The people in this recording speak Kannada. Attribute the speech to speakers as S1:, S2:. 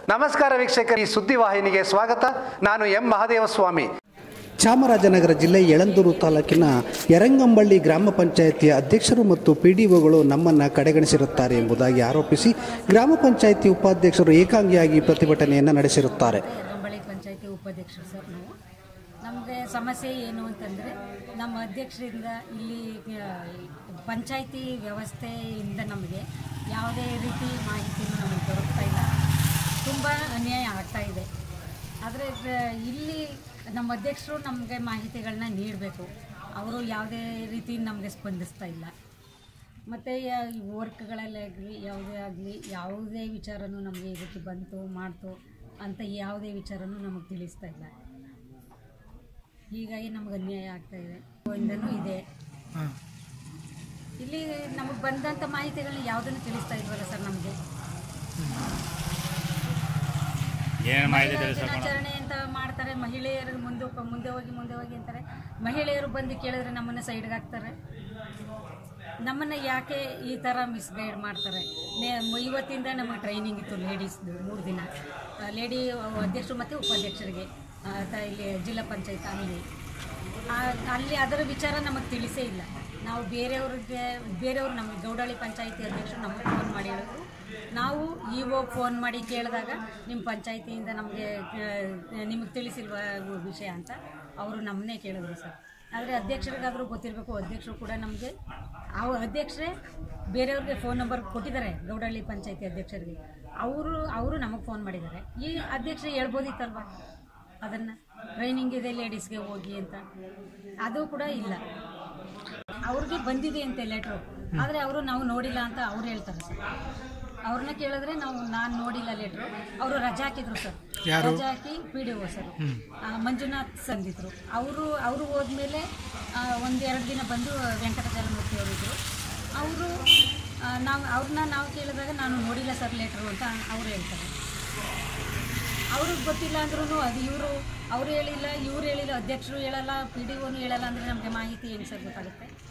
S1: ನಮಸ್ಕಾರ ವೀಕ್ಷಕರು ಈ ಸುದ್ದಿವಾಹಿನಿಗೆ ಸ್ವಾಗತ ನಾನು ಎಂ ಮಹದೇವಸ್ವಾಮಿ
S2: ಚಾಮರಾಜನಗರ ಜಿಲ್ಲೆ ಯಳಂದೂರು ತಾಲೂಕಿನ ಯರಂಗಂಬಳ್ಳಿ ಗ್ರಾಮ ಪಂಚಾಯಿತಿಯ ಅಧ್ಯಕ್ಷರು ಮತ್ತು ಪಿಡಿಒಗಳು ನಮ್ಮನ್ನು ಕಡೆಗಣಿಸಿರುತ್ತಾರೆ ಎಂಬುದಾಗಿ ಆರೋಪಿಸಿ ಗ್ರಾಮ ಪಂಚಾಯಿತಿ ಉಪಾಧ್ಯಕ್ಷರು ಏಕಾಂಗಿಯಾಗಿ ಪ್ರತಿಭಟನೆಯನ್ನು ನಡೆಸಿರುತ್ತಾರೆ
S3: ರಂಬಳಿ ಪಂಚಾಯತಿ ಉಪಾಧ್ಯಕ್ಷರು ಸರ್ ನಾವು ನಮಗೆ ಸಮಸ್ಯೆ ಏನು ಅಂತಂದರೆ ನಮ್ಮ ಅಧ್ಯಕ್ಷರಿಂದ ಇಲ್ಲಿ ಆ, ಪಂಚಾಯತಿ ವ್ಯವಸ್ಥೆಯಿಂದ ನಮಗೆ ಯಾವುದೇ ರೀತಿ ಮಾಹಿತಿನೂ ನಮಗೆ ದೊರಕ್ತಾ ಇಲ್ಲ ತುಂಬ ಅನ್ಯಾಯ ಆಗ್ತಾ ಇದೆ ಆದರೆ ಇಲ್ಲಿ ನಮ್ಮ ಅಧ್ಯಕ್ಷರು ನಮಗೆ ಮಾಹಿತಿಗಳನ್ನ ನೀಡಬೇಕು ಅವರು ಯಾವುದೇ ರೀತಿ ನಮಗೆ ಸ್ಪಂದಿಸ್ತಾ ಇಲ್ಲ ಮತ್ತು ವರ್ಕ್ಗಳಲ್ಲೇ ಆಗಲಿ ಯಾವುದೇ ಆಗಲಿ ಯಾವುದೇ ವಿಚಾರನೂ ನಮಗೆ ಇದಕ್ಕೆ ಬಂತು ಮಾಡ್ತು ಅಂತ ಯಾವುದೇ ವಿಚಾರನೂ ನಮಗೆ ತಿಳಿಸ್ತಾ ಇಲ್ಲ ಹೀಗಾಗಿ ನಮಗೆ ಅನ್ಯಾಯ ಆಗ್ತಾ ಇದೆ ಇಂದನೂ ಇದೆ ಇಲ್ಲಿ ನಮಗೆ ಬಂದಂಥ ಮಾಹಿತಿಗಳನ್ನ ಯಾವುದನ್ನು ತಿಳಿಸ್ತಾ ಇಲ್ವಲ್ಲ ಸರ್ ನಮಗೆ
S4: ಏನು ಮಾಹಿತಿ
S3: ಮಹಿಳಾ
S4: ತಿಳಿಸೋಣ
S3: ದಿನಾಚರಣೆ ಅಂತ ಮಾಡ್ತಾರೆ ಮಹಿಳೆಯರು ಮುಂದೆ ಮುಂದೆ ಹೋಗಿ ಮುಂದೆ ಹೋಗಿ ಅಂತಾರೆ ಮಹಿಳೆಯರು ಬಂದು ಕೇಳಿದ್ರೆ ನಮ್ಮನ್ನು ಸೈಡ್ಗೆ ಹಾಕ್ತಾರೆ ನಮ್ಮನ್ನು ಯಾಕೆ ಈ ಥರ ಮಿಸ್ಗೈಡ್ ಮಾಡ್ತಾರೆ ನೇ ಇವತ್ತಿಂದ ನಮಗೆ ಟ್ರೈನಿಂಗ್ ಇತ್ತು ಲೇಡೀಸ್ದು ಮೂರು ದಿನ ಲೇಡಿ ಅಧ್ಯಕ್ಷರು ಮತ್ತು ಉಪಾಧ್ಯಕ್ಷರಿಗೆ ಆ, ತ- ಇಲ್ಲಿ ಜಿಲ್ಲಾ ಪಂಚಾಯತ್ ಅಲ್ಲಿ ಆ- ಅಲ್ಲಿ ಅದರ ವಿಚಾರ ನಮಗೆ ತಿಳಿಸೇ ಇಲ್ಲ ನಾವು ಬೇರೆಯವ್ರಿಗೆ ಬೇರೆಯವರು ನಮಗೆ ಗೌಡಳ್ಳಿ ಪಂಚಾಯತಿ ಅಧ್ಯಕ್ಷರು ನಮಗೆ ಫೋನ್ ಮಾಡಿ ಹೇಳಿದ್ರು ನಾವು ಇಒ ಫೋನ್ ಮಾಡಿ ಕೇಳಿದಾಗ ನಿಮ್ಮ ಪಂಚಾಯತಿಯಿಂದ ನಮಗೆ ನಿಮಗೆ ತಿಳಿಸಿಲ್ವ ವಿಷಯ ಅಂತ ಅವರು ನಮ್ಮನ್ನೇ ಕೇಳಿದ್ರು ಸರ್ ಆದರೆ ಅಧ್ಯಕ್ಷರಿಗಾದರೂ ಗೊತ್ತಿರಬೇಕು ಅಧ್ಯಕ್ಷರು ಕೂಡ ನಮಗೆ ಅವ ಅಧ್ಯಕ್ಷರೇ ಬೇರೆಯವ್ರಿಗೆ ಫೋನ್ ನಂಬರ್ ಕೊಟ್ಟಿದ್ದಾರೆ ಗೌಡಹಳ್ಳಿ ಪಂಚಾಯತಿ ಅಧ್ಯಕ್ಷರಿಗೆ ಅವರು ಅವರು ನಮಗೆ ಫೋನ್ ಮಾಡಿದ್ದಾರೆ ಈ ಅಧ್ಯಕ್ಷರು ಹೇಳ್ಬೋದಿತ್ತಲ್ವ ಅದನ್ನು ಟ್ರೈನಿಂಗ್ ಇದೆ ಲೇಡೀಸ್ಗೆ ಹೋಗಿ ಅಂತ ಅದು ಕೂಡ ಇಲ್ಲ ಅವ್ರಿಗೆ ಬಂದಿದೆ ಅಂತೆ ಲೆಟ್ರು ಆದರೆ ಅವರು ನಾವು ನೋಡಿಲ್ಲ ಅಂತ ಅವ್ರು ಹೇಳ್ತಾರೆ ಸರ್ ಅವ್ರನ್ನ ಕೇಳಿದ್ರೆ ನಾವು ನಾನು ನೋಡಿಲ್ಲ ಲೆಟ್ರು ಅವರು ರಜಾ ಹಾಕಿದ್ರು ಸರ್ ರಜಾ ಹಾಕಿ ಪಿ ಡಿ ಒ ಸರ್ ಆ, ಮಂಜುನಾಥ್ ಸಂದಿದ್ರು ಅವರು ಅವರು ಹೋದ್ಮೇಲೆ ಒಂದು ಎರಡು ದಿನ ಬಂದು ವೆಂಕಟಚಲಮೂರ್ತಿ ಅವರಿದ್ದರು ಅವರು ನಾವು ಅವ್ರನ್ನ ನಾವು ಕೇಳಿದಾಗ ನಾನು ನೋಡಿಲ್ಲ ಸರ್ ಲೆಟ್ರು ಅಂತ ಅವ್ರು ಹೇಳ್ತಾರೆ ಅವ್ರಿಗೆ ಗೊತ್ತಿಲ್ಲ ಅಂದ್ರೂ ಅದು ಇವರು ಅವ್ರು ಹೇಳಿಲ್ಲ ಇವ್ರು ಹೇಳಿಲ್ಲ ಅಧ್ಯಕ್ಷರು ಹೇಳಲ್ಲ ಪಿ ಡಿ ಒನು ಹೇಳಲ್ಲ ಅಂದರೆ ನಮಗೆ ಮಾಹಿತಿ ಹೆಂಗೆ ಸರ್ ಗೊತ್ತಾಗುತ್ತೆ